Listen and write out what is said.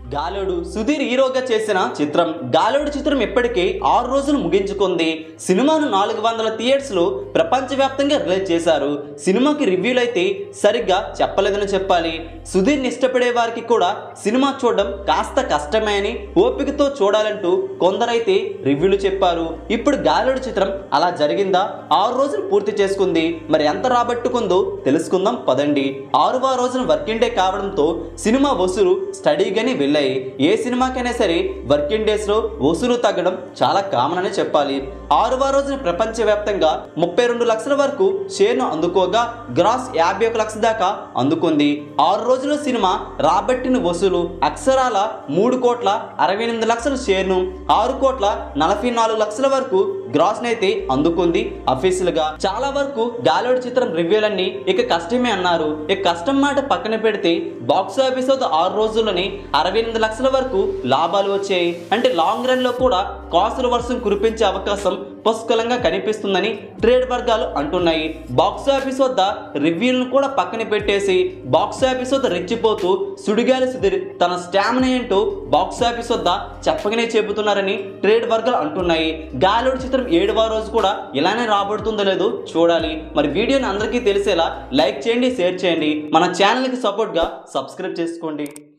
గాలోడు సుధీర్ హీరోగా చేసిన చిత్రం గాలోడు చిత్రం ఇప్పటికే ఆరు రోజులు ముగించుకుంది సినిమాను నాలుగు వందల థియేటర్స్లో ప్రపంచవ్యాప్తంగా రిలీజ్ చేశారు సినిమాకి రివ్యూలు అయితే సరిగ్గా చెప్పలేదని చెప్పాలి సుధీర్ని ఇష్టపడే వారికి కూడా సినిమా చూడడం కాస్త కష్టమే అని ఓపికతో చూడాలంటూ కొందరైతే రివ్యూలు చెప్పారు ఇప్పుడు గాలోడు చిత్రం అలా జరిగిందా ఆరు రోజులు పూర్తి చేసుకుంది మరి ఎంత రాబట్టుకుందో తెలుసుకుందాం పదండి ఆరువ రోజున వర్కింగ్ డే కావడంతో సినిమా వసూలు స్టడీగానే వెళ్ళాయి ఏ సినిమాకైనా సరే వర్కింగ్ డేస్ లో వసూలు తగ్గడం చాలా కామన్ అని చెప్పాలి ఆరువ రోజున ప్రపంచవ్యాప్తంగా ముప్పై రెండు లక్షల వరకు షేర్ను అందుకోగా గ్రాస్ యాభై ఒక లక్షల దాకా అందుకుంది ఆరు రోజుల సినిమా రాబట్టిన వసూలు అక్షరాల మూడు కోట్ల అరవై ఎనిమిది లక్షల షేర్ను ఆరు కోట్ల నలభై నాలుగు లక్షల వరకు గ్రాస్ అయితే అందుకుంది అఫీషియల్ గా చాలా వరకు గాలోడ్ చిత్రం రివ్యూలన్నీ ఇక కష్టమే అన్నారు ఇక కష్టం మాట పక్కన పెడితే బాక్స్ ఆఫీస్ వద్ద ఆరు రోజుల్లోనే అరవై ఎనిమిది లక్షల వరకు లాభాలు వచ్చాయి అంటే లాంగ్ రన్ లో కూడా కాసుల వర్షం కురిపించే అవకాశం పుష్కలంగా కనిపిస్తుందని ట్రేడ్ వర్గాలు అంటున్నాయి బాక్స్ ఆఫీస్ వద్ద రివ్యూలను కూడా పక్కన పెట్టేసి బాక్స్ ఆఫీస్ వద్ద రెచ్చిపోతూ సుడిగాలి సుధీర్ తన స్టామినా ఏంటో బాక్స్ ఆఫీస్ వద్ద చెప్పగానే చెబుతున్నారని ట్రేడ్ వర్గాలు అంటున్నాయి గాలోడ్ చిత్రం ఏడవ రోజు కూడా ఇలానే రాబడుతుందో లేదో చూడాలి మరి వీడియోని అందరికీ తెలిసేలా లైక్ చేయండి షేర్ చేయండి మన ఛానల్కి సపోర్ట్గా సబ్స్క్రైబ్ చేసుకోండి